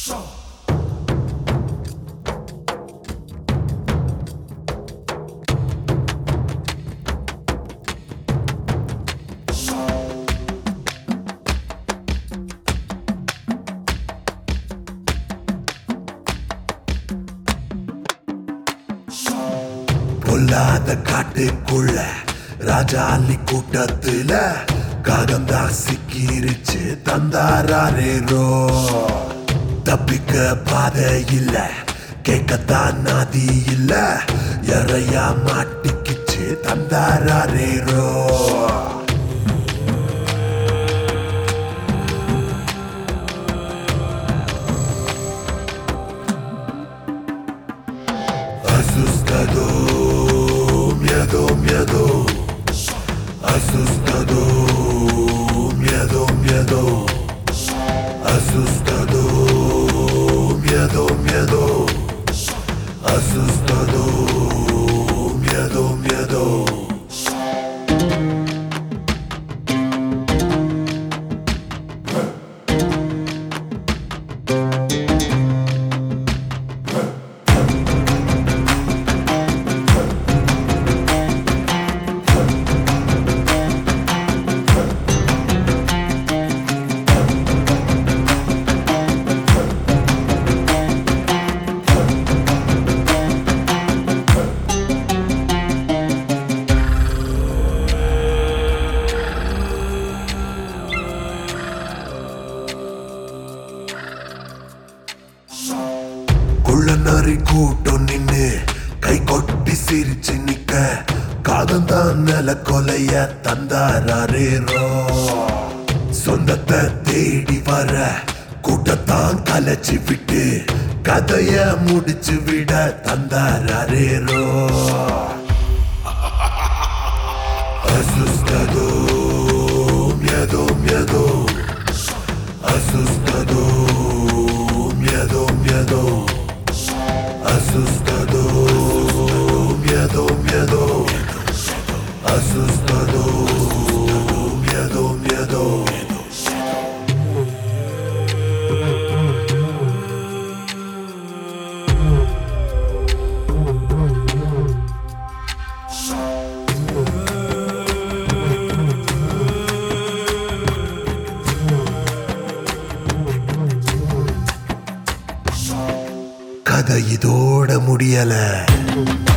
பொல்லாத காட்டுக்குள்ள ராஜாலி கூட்டத்துல காகந்தா சிக்கிருச்சு தந்தாரோ தப்பிக்க பாதை இல்ல கேட்கத்தான் நாதி இல்ல எறையா மாட்டிக்கிச்சு தந்தாரோ Asustado, miedo, miedo. Asustado, miedo, miedo. Asustado, miedo, miedo. Asustado, miedo, miedo. குள்ளநரி கூட்டம் நின்னு கை கொட்டி சிரிச்சு நிக்க காதந்தான் நில கொலைய தந்தாரோ சொந்தத்தை தேடி வர கூட்டத்தான் கலைச்சு விட்டு கதைய முடிச்சு விட தந்தாரோ Asustado, miedo, miedo. Asustado, miedo, miedo. Asustado, miedo, miedo. Asustado, miedo, miedo. கதை இதோட முடியல